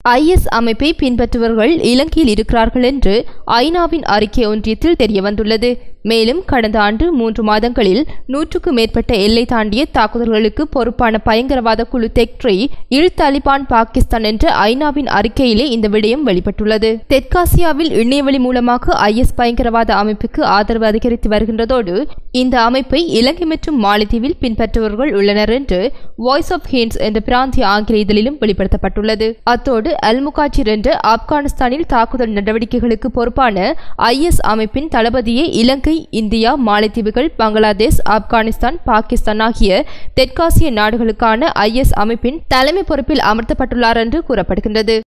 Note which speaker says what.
Speaker 1: IS அமைப்பை பின்பற்றுபவர்கள் இலங்கையில் இருக்கிறார்கள் என்று ஐநாவின் அறிக்கை ஒன்றியத்தில் தெரியவந்துள்ளது மேலும் கடந்த ஆண்டு மூன்று மாதங்களில் நூற்றுக்கும் மேற்பட்ட எல்லை தாண்டிய தாக்குதல்களுக்கு பொறுப்பான பயங்கரவாத குழு தெக்ட்ரி இல் தாலிபான் பாகிஸ்தான் என்ற ஐநாவின் அறிக்கையிலே இந்த விடயம் வெளிப்பட்டுள்ளது தெற்காசியாவில் இணையவழி மூலமாக ஐஎஸ் பயங்கரவாத அமைப்புக்கு ஆதரவு அதிகரித்து வருகின்றதோடு இந்த அமைப்பை இலங்கை மற்றும் மாலத்தீவில் பின்பற்றுபவர்கள் உள்ளனர் என்று வாய்ஸ் ஆஃப் ஹிண்ட்ஸ் என்ற பிராந்திய ஆங்கில இதழிலும் வெளிப்படுத்தப்பட்டுள்ளது அத்தோடு அல் முகாஜிர் என்ற ஆப்கானிஸ்தானில் தாக்குதல் நடவடிக்கைகளுக்கு பொறுப்பான ஐஎஸ் அமைப்பின் தளபதியே இலங்கை இந்தியா மாலத்தீவுகள் பங்களாதேஷ் ஆப்கானிஸ்தான் பாகிஸ்தான் ஆகிய தெற்காசிய நாடுகளுக்கான ஐஎஸ் அமைப்பின் தலைமை பொறுப்பில் அமர்த்தப்பட்டுள்ளார் என்று கூறப்படுகின்றது